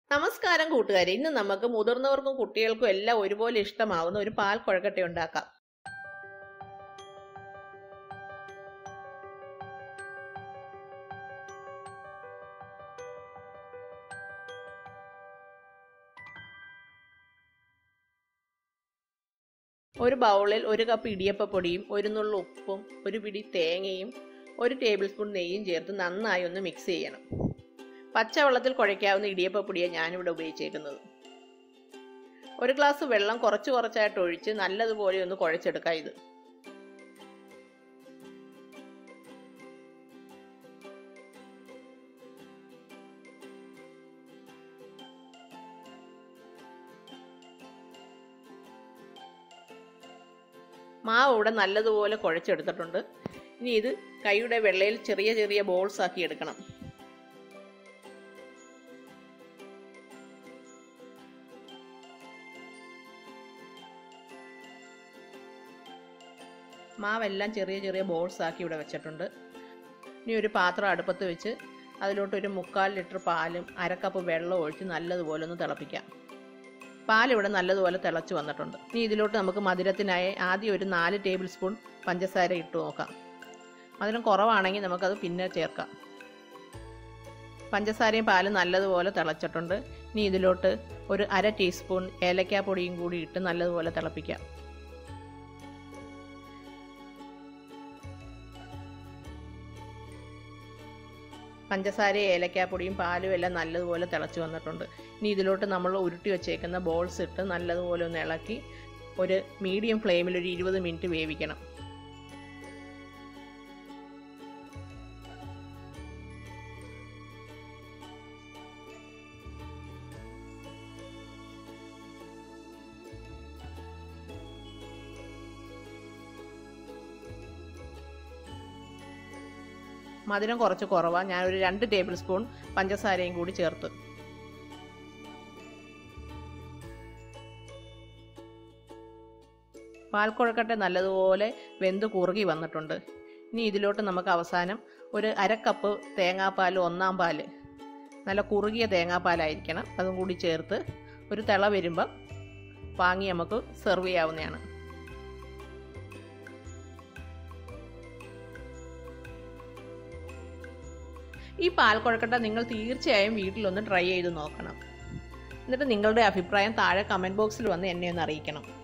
നമസ്കാരം കൂട്ടുകാരെ ഇന്ന് നമുക്ക് മുതിർന്നവർക്കും കുട്ടികൾക്കും എല്ലാം ഒരുപോലെ ഇഷ്ടമാവുന്ന ഒരു പാൽ കുഴക്കട്ട ഉണ്ടാക്കാം ഒരു ബൗളിൽ ഒരു കപ്പ് ഇടിയപ്പപ്പൊടിയും ഒരു നുള്ളു ഉപ്പും ഒരു പിടി തേങ്ങയും ഒരു ടേബിൾ സ്പൂൺ നെയ്യും ചേർത്ത് നന്നായി ഒന്ന് മിക്സ് ചെയ്യണം പച്ചവെള്ളത്തിൽ കുഴയ്ക്കാവുന്ന ഇടിയപ്പപ്പൊടിയാണ് ഞാനിവിടെ ഉപയോഗിച്ചേക്കുന്നത് ഒരു ഗ്ലാസ് വെള്ളം കുറച്ച് കുറച്ചായിട്ട് ഒഴിച്ച് നല്ലതുപോലെ ഒന്ന് കുഴച്ചെടുക്കാം ഇത് മാവ് ഇവിടെ നല്ലതുപോലെ കുഴച്ചെടുത്തിട്ടുണ്ട് ഇനി ഇത് കൈയുടെ വെള്ളയിൽ ചെറിയ ചെറിയ ബോൾസ് ആക്കി എടുക്കണം മാവെല്ലാം ചെറിയ ചെറിയ ബോൾസ് ആക്കി ഇവിടെ വെച്ചിട്ടുണ്ട് ഇനി ഒരു പാത്രം അടുപ്പത്ത് വെച്ച് അതിലോട്ട് ഒരു മുക്കാൽ ലിറ്റർ പാലും അരക്കപ്പ് വെള്ളം ഒഴിച്ച് നല്ലതുപോലെ ഒന്ന് തിളപ്പിക്കാം പാലിവിടെ നല്ലതുപോലെ തിളച്ച് വന്നിട്ടുണ്ട് ഇനി ഇതിലോട്ട് നമുക്ക് മധുരത്തിനായി ആദ്യം ഒരു നാല് ടേബിൾ സ്പൂൺ പഞ്ചസാര ഇട്ട് നോക്കാം മധുരം കുറവാണെങ്കിൽ നമുക്കത് പിന്നെ ചേർക്കാം പഞ്ചസാരയും പാലും നല്ലതുപോലെ തിളച്ചിട്ടുണ്ട് ഇനി ഇതിലോട്ട് ഒരു അര ടീസ്പൂൺ ഏലക്കാപ്പൊടിയും കൂടി ഇട്ട് നല്ലതുപോലെ തിളപ്പിക്കാം പഞ്ചസാരയും ഏലക്കാപ്പൊടിയും പാലും എല്ലാം നല്ലതുപോലെ തിളച്ച് വന്നിട്ടുണ്ട് ഇനി ഇതിലോട്ട് നമ്മൾ ഉരുട്ടി വെച്ചേക്കുന്ന ബോൾസ് ഇട്ട് നല്ലതുപോലെ ഒന്ന് ഇളക്കി ഒരു മീഡിയം ഫ്ലെയിമിൽ ഒരു ഇരുപത് മിനിറ്റ് വേവിക്കണം മധുരം കുറച്ച് കുറവാണ് ഞാനൊരു രണ്ട് ടേബിൾ സ്പൂൺ പഞ്ചസാരയും കൂടി ചേർത്ത് പാൽക്കുഴക്കട്ട നല്ലതുപോലെ വെന്ത് കുറുകി വന്നിട്ടുണ്ട് ഇനി ഇതിലോട്ട് നമുക്ക് അവസാനം ഒരു അരക്കപ്പ് തേങ്ങാപ്പാൽ ഒന്നാം പാൽ നല്ല കുറുകിയ തേങ്ങാപ്പാലായിരിക്കണം അതും കൂടി ചേർത്ത് ഒരു തിള വരുമ്പം വാങ്ങി നമുക്ക് സെർവ് ചെയ്യാവുന്നതാണ് ഈ പാൽക്കുഴക്കട്ട നിങ്ങൾ തീർച്ചയായും വീട്ടിലൊന്ന് ട്രൈ ചെയ്ത് നോക്കണം എന്നിട്ട് നിങ്ങളുടെ അഭിപ്രായം താഴെ കമൻറ്റ് ബോക്സിൽ വന്ന് എന്നെ ഒന്ന് അറിയിക്കണം